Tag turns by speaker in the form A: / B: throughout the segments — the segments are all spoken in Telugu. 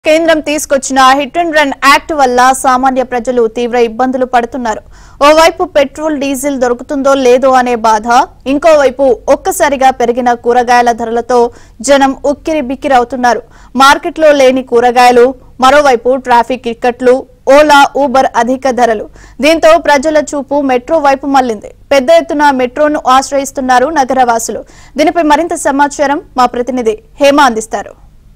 A: కేంద్రం తీసుకొచ్చిన హిట్ అండ్ రన్ యాక్ట్ వల్ల సామాన్య ప్రజలు తీవ్ర ఇబ్బందులు పడుతున్నారు ఓవైపు పెట్రోల్ డీజిల్ దొరుకుతుందో లేదో అనే బాధ ఇంకోవైపు ఒక్కసారిగా పెరిగిన కూరగాయల ధరలతో జనం ఉక్కిరి బిక్కిరవుతున్నారు మార్కెట్లో లేని కూరగాయలు మరోవైపు ట్రాఫిక్ ఇక్కట్లు ఓలా ఊబర్ అధిక ధరలు దీంతో ప్రజల చూపు మెట్రో వైపు మళ్లింది పెద్ద ఎత్తున మెట్రోను ఆశ్రయిస్తున్నారు నగరవాసులు దీనిపై మరింత సమాచారం మా ప్రతినిధి హేమ అందిస్తారు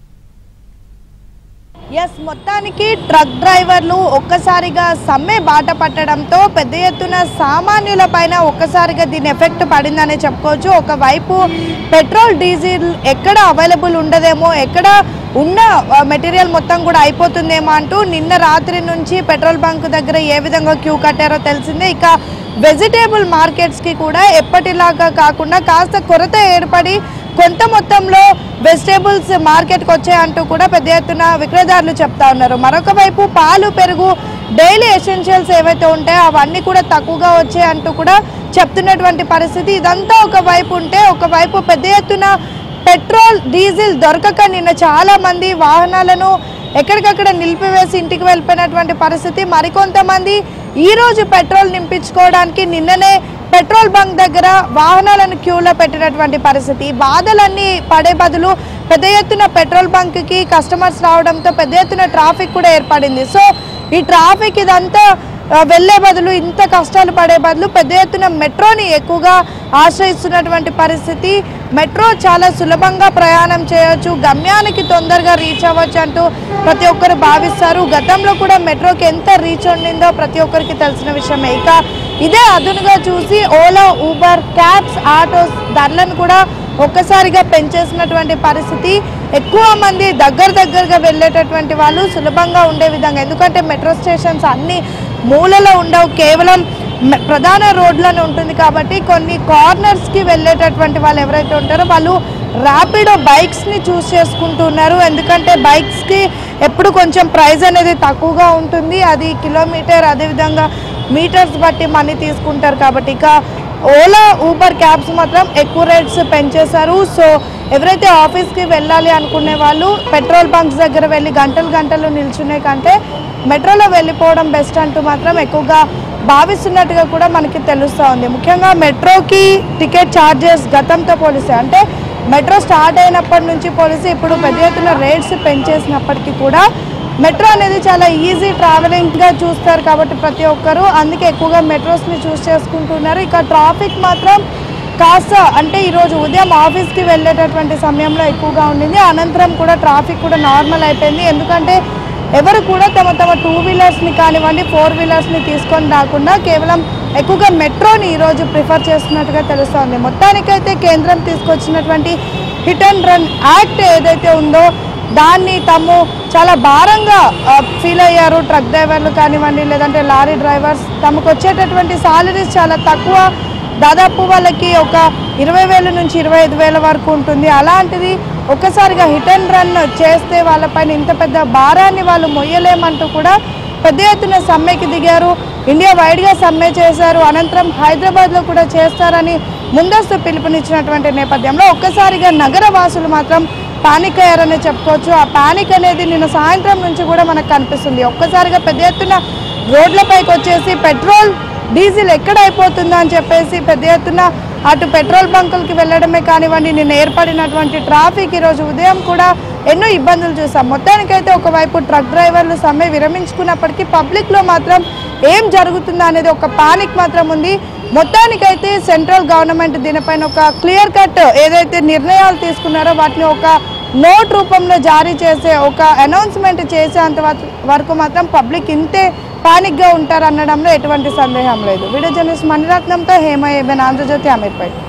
B: ఎస్ మొత్తానికి ట్రక్ డ్రైవర్లు ఒక్కసారిగా సమ్మె బాట పట్టడంతో పెద్ద ఎత్తున సామాన్యుల పైన ఒక్కసారిగా దీని ఎఫెక్ట్ పడిందనే చెప్పుకోవచ్చు ఒకవైపు పెట్రోల్ డీజిల్ ఎక్కడ అవైలబుల్ ఉండదేమో ఎక్కడ ఉన్న మెటీరియల్ మొత్తం కూడా అయిపోతుందేమో అంటూ నిన్న రాత్రి నుంచి పెట్రోల్ బంక్ దగ్గర ఏ విధంగా క్యూ కట్టారో తెలిసిందే ఇక వెజిటేబుల్ మార్కెట్స్కి కూడా ఎప్పటిలాగా కాకుండా కాస్త కొరత ఏర్పడి కొంత మొత్తంలో వెజిటేబుల్స్ మార్కెట్కి వచ్చాయంటూ కూడా పెద్ద ఎత్తున విక్రయదారులు చెప్తా ఉన్నారు మరొక వైపు పాలు పెరుగు డైలీ ఎసెన్షియల్స్ ఏవైతే ఉంటాయో అవన్నీ కూడా తక్కువగా వచ్చాయంటూ కూడా చెప్తున్నటువంటి పరిస్థితి ఇదంతా ఒక వైపు ఉంటే ఒకవైపు పెద్ద ఎత్తున పెట్రోల్ డీజిల్ దొరకక నిన్న చాలా మంది వాహనాలను ఎక్కడికక్కడ నిలిపివేసి ఇంటికి వెళ్ళిపోయినటువంటి పరిస్థితి మరికొంతమంది ఈ రోజు పెట్రోల్ నింపించుకోవడానికి నిన్ననే పెట్రోల్ బంక్ దగ్గర వాహనాలను క్యూలో పెట్టినటువంటి పరిస్థితి ఈ బాధలన్నీ పడే బదులు పెద్ద ఎత్తున పెట్రోల్ బంక్కి కస్టమర్స్ రావడంతో పెద్ద ఎత్తున ట్రాఫిక్ కూడా ఏర్పడింది సో ఈ ట్రాఫిక్ ఇదంతా ఆ, వెళ్ళే బదులు ఇంత కష్టాలు పడే బదులు పెద్ద ఎత్తున మెట్రోని ఎక్కువగా ఆశ్రయిస్తున్నటువంటి పరిస్థితి మెట్రో చాలా సులభంగా ప్రయాణం చేయొచ్చు గమ్యానికి తొందరగా రీచ్ అవ్వచ్చు అంటూ ప్రతి ఒక్కరు భావిస్తారు గతంలో కూడా మెట్రోకి ఎంత రీచ్ ఉండిందో ప్రతి ఒక్కరికి తెలిసిన విషయమే ఇక ఇదే అదునుగా చూసి ఓలా ఊబర్ క్యాబ్స్ ఆటోస్ ధరలను కూడా ఒక్కసారిగా పెంచేసినటువంటి పరిస్థితి ఎక్కువ మంది దగ్గర దగ్గరగా వెళ్ళేటటువంటి వాళ్ళు సులభంగా ఉండే విధంగా ఎందుకంటే మెట్రో స్టేషన్స్ అన్ని మూలలో ఉండవు కేవలం మె- ప్రధాన రోడ్లను ఉంటుంది కాబట్టి కొన్ని కార్నర్స్కి వెళ్ళేటటువంటి వాళ్ళు ఎవరైతే ఉంటారో వాళ్ళు ర్యాపిడో బైక్స్ని చూస్ చేసుకుంటున్నారు ఎందుకంటే బైక్స్కి ఎప్పుడు కొంచెం ప్రైస్ అనేది తక్కువగా ఉంటుంది అది కిలోమీటర్ అదేవిధంగా మీటర్స్ బట్టి మనీ తీసుకుంటారు కాబట్టి ఇక ఓలా ఊబర్ క్యాబ్స్ మాత్రం ఎక్కువ రేట్స్ పెంచేశారు సో ఎవరైతే ఆఫీస్కి వెళ్ళాలి అనుకునే వాళ్ళు పెట్రోల్ బంక్స్ దగ్గర వెళ్ళి గంటలు గంటలు నిల్చునే కంటే మెట్రోలో వెళ్ళిపోవడం బెస్ట్ అంటూ మాత్రం ఎక్కువగా భావిస్తున్నట్టుగా కూడా మనకి తెలుస్తూ ఉంది ముఖ్యంగా మెట్రోకి టికెట్ ఛార్జెస్ గతంతో పోలిస్తే అంటే మెట్రో స్టార్ట్ అయినప్పటి నుంచి పోలిసి ఇప్పుడు పెద్ద ఎత్తున రేట్స్ పెంచేసినప్పటికీ కూడా మెట్రో అనేది చాలా ఈజీ ట్రావెలింగ్గా చూస్తారు కాబట్టి ప్రతి ఒక్కరూ అందుకే ఎక్కువగా మెట్రోస్ని చూస్ చేసుకుంటున్నారు ఇక ట్రాఫిక్ మాత్రం కాస్త అంటే ఈరోజు ఉదయం ఆఫీస్కి వెళ్ళేటటువంటి సమయంలో ఎక్కువగా ఉండింది అనంతరం కూడా ట్రాఫిక్ కూడా నార్మల్ అయిపోయింది ఎందుకంటే ఎవరు కూడా తమ తమ టూ వీలర్స్ని కానివ్వండి ఫోర్ వీలర్స్ని తీసుకొని రాకుండా కేవలం ఎక్కువగా మెట్రోని ఈరోజు ప్రిఫర్ చేస్తున్నట్టుగా తెలుస్తోంది మొత్తానికైతే కేంద్రం తీసుకొచ్చినటువంటి హిట్ అండ్ రన్ యాక్ట్ ఏదైతే ఉందో దాన్ని తాము చాలా భారంగా ఫీల్ అయ్యారు ట్రక్ డ్రైవర్లు కానివ్వండి లేదంటే లారీ డ్రైవర్స్ తమకు వచ్చేటటువంటి సాలరీస్ చాలా తక్కువ దాదాపు వాళ్ళకి ఒక ఇరవై వేల నుంచి ఇరవై ఐదు వేల వరకు ఉంటుంది అలాంటిది ఒక్కసారిగా హిట్ అండ్ రన్ చేస్తే వాళ్ళపైన ఇంత పెద్ద భారాన్ని వాళ్ళు మొయ్యలేమంటూ కూడా పెద్ద ఎత్తున సమ్మెకి దిగారు ఇండియా వైడ్గా సమ్మె చేశారు అనంతరం హైదరాబాద్లో కూడా చేస్తారని ముందస్తు పిలుపునిచ్చినటువంటి నేపథ్యంలో ఒక్కసారిగా నగర వాసులు మాత్రం పానిక్ అయ్యారని చెప్పుకోవచ్చు ఆ పానిక్ అనేది నిన్న సాయంత్రం నుంచి కూడా మనకు కనిపిస్తుంది ఒక్కసారిగా పెద్ద ఎత్తున రోడ్లపైకి వచ్చేసి పెట్రోల్ డీజిల్ ఎక్కడ అయిపోతుందో అని చెప్పేసి పెద్ద ఎత్తున అటు పెట్రోల్ బంకులకి వెళ్ళడమే కానివ్వండి నిన్న ఏర్పడినటువంటి ట్రాఫిక్ ఈరోజు ఉదయం కూడా ఎన్నో ఇబ్బందులు చూసాం మొత్తానికైతే ఒకవైపు ట్రక్ డ్రైవర్లు సమ్మె విరమించుకున్నప్పటికీ పబ్లిక్లో మాత్రం ఏం జరుగుతుందో అనేది ఒక పానిక్ మాత్రం ఉంది మొత్తానికైతే సెంట్రల్ గవర్నమెంట్ దీనిపైన ఒక క్లియర్ కట్ ఏదైతే నిర్ణయాలు తీసుకున్నారో వాటిని ఒక నోట్ రూపంలో జారీ చేసే ఒక అనౌన్స్మెంట్ చేసేంత వరకు- వరకు మాత్రం పబ్లిక్ ఇంతే పానిక్గా ఉంటారు అనడంలో ఎటువంటి సందేహం లేదు వీడియో జర్నలిస్ట్ మణిరత్నంతో హేమ ఏబెన్ ఆంధ్రజ్యోతి అమీర్పేట్